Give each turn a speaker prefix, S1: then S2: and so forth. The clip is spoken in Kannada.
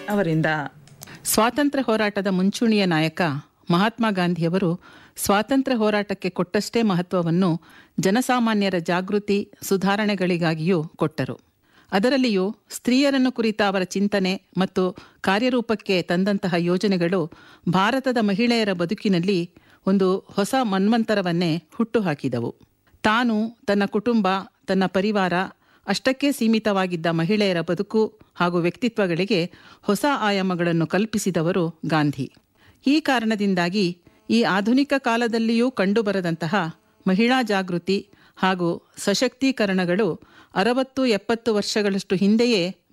S1: ಅವರಿಂದ
S2: ಸ್ವಾತಂತ್ರ್ಯ ಹೋರಾಟದ ಮುಂಚೂಣಿಯ ನಾಯಕ ಮಹಾತ್ಮ ಗಾಂಧಿಯವರು ಸ್ವಾತಂತ್ರ್ಯ ಹೋರಾಟಕ್ಕೆ ಕೊಟ್ಟಷ್ಟೇ ಮಹತ್ವವನ್ನು ಜನಸಾಮಾನ್ಯರ ಜಾಗೃತಿ ಸುಧಾರಣೆಗಳಿಗಾಗಿಯೂ ಕೊಟ್ಟರು ಅದರಲ್ಲಿಯೂ ಸ್ತ್ರೀಯರನ್ನು ಕುರಿತ ಅವರ ಚಿಂತನೆ ಮತ್ತು ಕಾರ್ಯರೂಪಕ್ಕೆ ತಂದಂತಹ ಯೋಜನೆಗಳು ಭಾರತದ ಮಹಿಳೆಯರ ಬದುಕಿನಲ್ಲಿ ಒಂದು ಹೊಸ ಮನ್ವಂತರವನ್ನೇ ಹುಟ್ಟುಹಾಕಿದವು ತಾನು ತನ್ನ ಕುಟುಂಬ ತನ್ನ ಪರಿವಾರ ಅಷ್ಟಕ್ಕೆ ಸೀಮಿತವಾಗಿದ್ದ ಮಹಿಳೆಯರ ಬದುಕು ಹಾಗೂ ವ್ಯಕ್ತಿತ್ವಗಳಿಗೆ ಹೊಸ ಆಯಾಮಗಳನ್ನು ಕಲ್ಪಿಸಿದವರು ಗಾಂಧಿ ಈ ಕಾರಣದಿಂದಾಗಿ ಈ ಆಧುನಿಕ ಕಾಲದಲ್ಲಿಯೂ ಕಂಡುಬರದಂತಹ ಮಹಿಳಾ ಜಾಗೃತಿ ಹಾಗೂ ಸಶಕ್ತೀಕರಣಗಳು ಅರವತ್ತು ಎಪ್ಪತ್ತು ವರ್ಷಗಳಷ್ಟು ಹಿಂದೆಯೇ